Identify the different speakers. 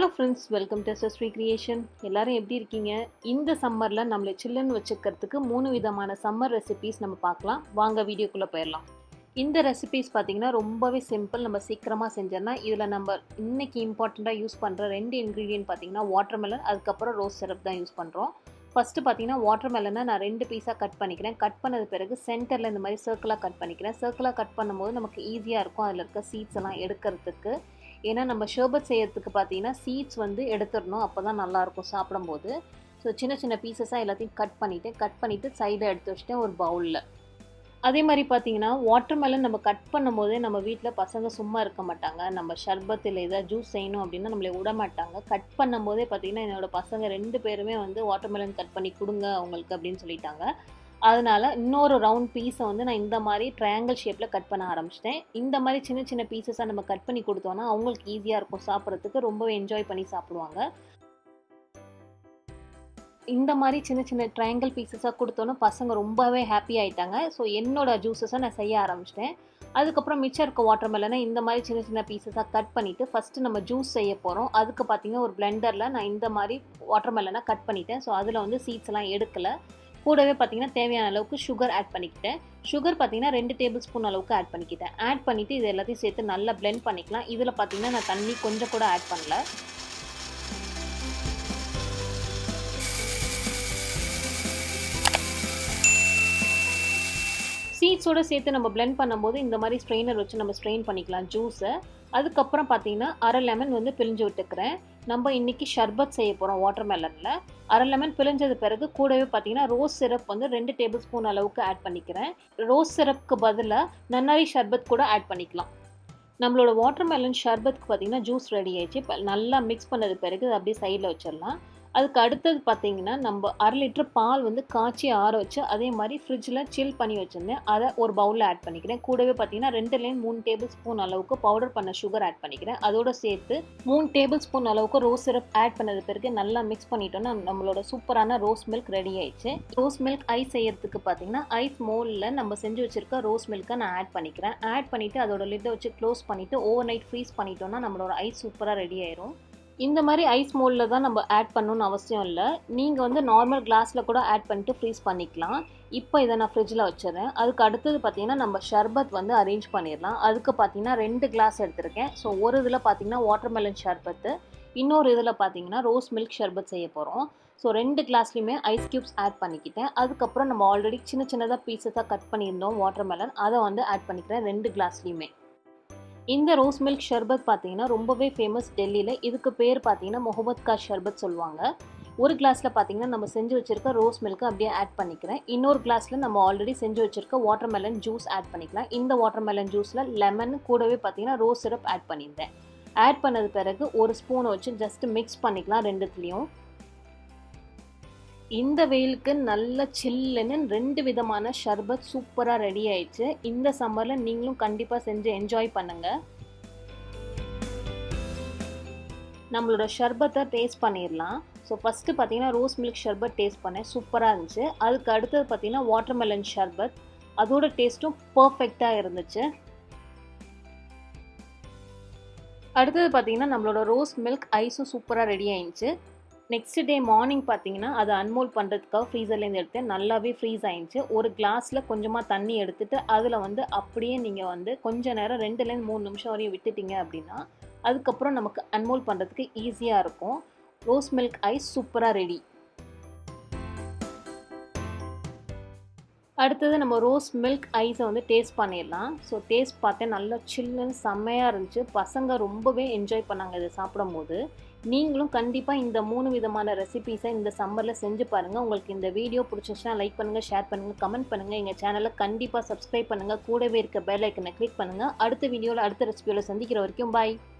Speaker 1: hello friends welcome to Sri creation எல்லாரும் எப்படி இருக்கீங்க இந்த சம்மரில் நம்மளை சில்லுன்னு வச்சுக்கிறதுக்கு மூணு விதமான சம்மர் ரெசிபீஸ் நம்ம பார்க்கலாம் வாங்க வீடியோக்குள்ளே போயிடலாம் இந்த ரெசிபீஸ் பார்த்தீங்கன்னா ரொம்பவே சிம்பிள் நம்ம சீக்கிரமாக செஞ்சோன்னா இதில் நம்ம இன்னைக்கு இம்பார்ட்டண்ட்டாக யூஸ் பண்ணுற ரெண்டு இன்க்ரீடியன்ட் பார்த்தீங்கன்னா வாட்டர்மெலன் அதுக்கப்புறம் ரோஸ் சிரப் தான் யூஸ் பண்ணுறோம் ஃபஸ்ட்டு பார்த்தீங்கன்னா வாட்டர்மெலனை நான் ரெண்டு பீஸாக கட் பண்ணிக்கிறேன் கட் பண்ணது பிறகு சென்டரில் இந்த மாதிரி சர்க்கிளாக கட் பண்ணிக்கிறேன் சர்க்கிளாக கட் பண்ணும்போது நமக்கு ஈஸியாக இருக்கும் அதில் இருக்க சீட்ஸ் எல்லாம் எடுக்கிறதுக்கு ஏன்னா நம்ம ஷர்பத் செய்யறதுக்கு பார்த்தீங்கன்னா சீட்ஸ் வந்து எடுத்துடணும் அப்போ தான் நல்லாயிருக்கும் சாப்பிடும்போது ஸோ சின்ன சின்ன பீசஸாக எல்லாத்தையும் கட் பண்ணிவிட்டு கட் பண்ணிவிட்டு சைடில் எடுத்து வச்சுட்டேன் ஒரு பவுலில் அதே மாதிரி பார்த்தீங்கன்னா வாட்டர்மெலன் நம்ம கட் பண்ணும்போதே நம்ம வீட்டில் பசங்க சும்மா இருக்க மாட்டாங்க நம்ம ஷர்பத் இல்லை ஏதாவது ஜூஸ் செய்யணும் அப்படின்னா நம்மளை விட மாட்டாங்க கட் பண்ணும்போதே பார்த்தீங்கன்னா என்னோட பசங்க ரெண்டு பேருமே வந்து வாட்டர்மெலன் கட் பண்ணி கொடுங்க அவங்களுக்கு அப்படின்னு சொல்லிட்டாங்க அதனால் இன்னொரு ரவுண்ட் பீஸை வந்து நான் இந்த மாதிரி ட்ரையாங்கிள் ஷேப்பில் கட் பண்ண ஆரம்பிச்சிட்டேன் இந்த மாதிரி சின்ன சின்ன பீசஸாக நம்ம கட் பண்ணி கொடுத்தோன்னா அவங்களுக்கு ஈஸியாக இருக்கும் சாப்பிட்றதுக்கு ரொம்பவே என்ஜாய் பண்ணி சாப்பிடுவாங்க இந்த மாதிரி சின்ன சின்ன ட்ரையாங்கிள் பீசஸாக கொடுத்தோன்னா பசங்க ரொம்பவே ஹாப்பி ஆகிட்டாங்க ஸோ என்னோட ஜூஸஸை நான் செய்ய ஆரம்பிச்சிட்டேன் அதுக்கப்புறம் மிச்சம் இருக்க வாட்டர் மெலனை இந்த மாதிரி சின்ன சின்ன பீசஸாக கட் பண்ணிவிட்டு ஃபஸ்ட்டு நம்ம ஜூஸ் செய்ய போகிறோம் அதுக்கு பார்த்தீங்கன்னா ஒரு பிளெண்டரில் நான் இந்த மாதிரி வாட்டர் மெலனை கட் பண்ணிட்டேன் ஸோ அதில் வந்து சீட்ஸ் எல்லாம் எடுக்கலை கூடவே பார்த்தீங்கன்னா தேவையான அளவுக்கு சுகர் ஆட் பண்ணிக்கிட்டேன் சுகர் பார்த்தீங்கன்னா ரெண்டு டேபிள் ஸ்பூன் அளவுக்கு ஆட் பண்ணிக்கிட்டேன் ஆட் பண்ணிவிட்டு இது எல்லாத்தையும் சேர்த்து நல்லா பிளெண்ட் பண்ணிக்கலாம் இதில் பார்த்தீங்கன்னா நான் தண்ணி கொஞ்சம் கூட ஆட் பண்ணல சீட்ஸோடு சேர்த்து நம்ம பிளெண்ட் பண்ணும்போது இந்த மாதிரி ஸ்ட்ரெயினர் வச்சு நம்ம ஸ்ட்ரெயின் பண்ணிக்கலாம் ஜூஸை அதுக்கப்புறம் பார்த்தீங்கன்னா அரை லெமன் வந்து பிழிஞ்சு விட்டுக்கிறேன் நம்ம இன்றைக்கி ஷர்பத் செய்ய போகிறோம் வாட்டர் மெலனில் அரை லெமன் பிழிஞ்சது பிறகு கூடவே பார்த்தீங்கன்னா ரோஸ் சிரப் வந்து ரெண்டு டேபிள் ஸ்பூன் அளவுக்கு ஆட் பண்ணிக்கிறேன் ரோஸ் சிரப்க்கு பதிலாக நன்னாரி ஷர்பத் கூட ஆட் பண்ணிக்கலாம் நம்மளோட வாட்டர் மெலன் ஷர்பத்துக்கு பார்த்தீங்கன்னா ஜூஸ் ரெடி ஆயிடுச்சு இப்போ நல்லா மிக்ஸ் பண்ணது பிறகு அதை அப்படியே சைடில் வச்சிடலாம் அதுக்கு அடுத்தது பார்த்தீங்கன்னா நம்ம அரை லிட்டர் பால் வந்து காய்ச்சி ஆற வச்சு அதே மாதிரி ஃப்ரிட்ஜில் சில் பண்ணி வச்சுருந்தேன் அதை ஒரு பவுலில் ஆட் பண்ணிக்கிறேன் கூடவே பார்த்தீங்கன்னா ரெண்டு லைன் மூணு டேபிள் ஸ்பூன் அளவுக்கு பவுடர் பண்ண சுகர் ஆட் பண்ணிக்கிறேன் அதோட சேர்த்து மூணு டேபிள் ஸ்பூன் அளவுக்கு ரோஸ் சிரப் ஆட் பண்ணது பிறகு நல்லா மிக்ஸ் பண்ணிட்டோம்னா நம்மளோட சூப்பரான ரோஸ் மில்க் ரெடி ஆயிடுச்சு ரோஸ் மில்க் ஐஸ் செய்யறதுக்கு பார்த்தீங்கன்னா ஐஸ் மோலில் நம்ம செஞ்சு வச்சிருக்க ரோஸ் மில்க்கை நான் ஆட் பண்ணிக்கிறேன் ஆட் பண்ணிவிட்டு அதோட லிட்டை வச்சு க்ளோஸ் பண்ணிவிட்டு ஓவர் நைட் ஃப்ரீஸ் பண்ணிட்டோம்னா நம்மளோட ஐஸ் சூப்பராக ரெடி ஆயிரும் இந்த மாதிரி ஐஸ் மோல்டில் தான் நம்ம ஆட் பண்ணணும்னு அவசியம் இல்லை நீங்கள் வந்து நார்மல் கிளாஸில் கூட ஆட் பண்ணிட்டு ஃப்ரீஸ் பண்ணிக்கலாம் இப்போ இதை நான் ஃப்ரிட்ஜில் வச்சுறேன் அதுக்கு அடுத்தது பார்த்தீங்கன்னா நம்ம ஷர்பத் வந்து அரேஞ்ச் பண்ணிடலாம் அதுக்கு பார்த்தீங்கன்னா ரெண்டு கிளாஸ் எடுத்திருக்கேன் ஸோ ஒரு இதில் பார்த்தீங்கன்னா வாட்டர்மெலன் ஷர்பத்து இன்னொரு இதில் பார்த்தீங்கன்னா ரோஸ் மில்க் ஷர்பத் செய்ய போகிறோம் ஸோ ரெண்டு கிளாஸ்லையுமே ஐஸ் க்யூப்ஸ் ஆட் பண்ணிக்கிட்டேன் அதுக்கப்புறம் நம்ம ஆல்ரெடி சின்ன சின்னதாக பீசஸாக கட் பண்ணியிருந்தோம் வாட்டர்மெலன் அதை வந்து ஆட் பண்ணிக்கிறேன் ரெண்டு கிளாஸ்லையுமே இந்த ரோஸ் மில்க் ஷர்பத் பார்த்தீங்கன்னா ரொம்பவே ஃபேமஸ் டெல்லியில் இதுக்கு பேர் பார்த்தீங்கன்னா முகமது கா ஷர்பத் சொல்லுவாங்க ஒரு கிளாஸில் பார்த்தீங்கன்னா நம்ம செஞ்சு வச்சுருக்க ரோஸ் மில்க்கு அப்படியே ஆட் பண்ணிக்கிறேன் இன்னொரு கிளாஸில் நம்ம ஆல்ரெடி செஞ்சு வச்சுருக்க வாட்டர்மெலன் ஜூஸ் ஆட் பண்ணிக்கலாம் இந்த வாட்டர்மெலன் ஜூஸில் லெமன் கூடவே பார்த்தீங்கன்னா ரோஸ் சிரப் ஆட் பண்ணியிருந்தேன் ஆட் பண்ணது பிறகு ஒரு ஸ்பூனை வச்சு ஜஸ்ட் மிக்ஸ் பண்ணிக்கலாம் ரெண்டுத்துலேயும் இந்த வெயிலுக்கு நல்ல சில்லுன்னு ரெண்டு விதமான ஷர்பத் சூப்பராக ரெடி ஆயிடுச்சு இந்த சம்மரில் நீங்களும் கண்டிப்பாக செஞ்சு என்ஜாய் பண்ணுங்கள் நம்மளோட ஷர்பத்தை டேஸ்ட் பண்ணிடலாம் ஸோ ஃபஸ்ட்டு பார்த்தீங்கன்னா ரோஸ் மில்க் ஷர்பத் டேஸ்ட் பண்ணேன் சூப்பராக இருந்துச்சு அதுக்கு அடுத்தது பார்த்தீங்கன்னா வாட்டர்மெலன் ஷர்பத் அதோட டேஸ்ட்டும் பர்ஃபெக்டாக இருந்துச்சு அடுத்தது பார்த்தீங்கன்னா நம்மளோட ரோஸ் மில்க் ஐஸும் சூப்பராக ரெடி ஆயிடுச்சு நெக்ஸ்ட் டே மார்னிங் பார்த்தீங்கன்னா அதை அன்மோல் பண்ணுறதுக்காக ஃப்ரீசர்லேருந்து எடுத்தேன் நல்லாவே ஃப்ரீஸ் ஆயிடுச்சு ஒரு கிளாஸில் கொஞ்சமாக தண்ணி எடுத்துட்டு அதில் வந்து அப்படியே நீங்கள் வந்து கொஞ்ச நேரம் ரெண்டுலேருந்து மூணு நிமிஷம் வரையும் விட்டுட்டீங்க அப்படின்னா அதுக்கப்புறம் நமக்கு அன்மோல் பண்ணுறதுக்கு ஈஸியாக இருக்கும் ரோஸ் மில்க் ஐஸ் சூப்பராக ரெடி அடுத்தது நம்ம ரோஸ் மில்க் ஐஸை வந்து டேஸ்ட் பண்ணிடலாம் ஸோ டேஸ்ட் பார்த்தேன் நல்லா சில்லுன்னு செம்மையாக இருந்துச்சு பசங்க ரொம்பவே என்ஜாய் பண்ணாங்க இதை சாப்பிடும்போது நீங்களும் கண்டிப்பாக இந்த மூணு விதமான ரெசிபீஸை இந்த சம்மரில் செஞ்சு பாருங்கள் உங்களுக்கு இந்த வீடியோ பிடிச்சிச்சுன்னா லைக் பண்ணுங்கள் ஷேர் பண்ணுங்கள் கமெண்ட் பண்ணுங்கள் எங்கள் சேனலை கண்டிப்பாக சப்ஸ்கிரைப் பண்ணுங்கள் கூடவே இருக்க பெல் ஐக்கனை கிளிக் பண்ணுங்கள் அடுத்த வீடியோவில் அடுத்த ரெசிபியோவில் சந்திக்கிற வரைக்கும் பாய்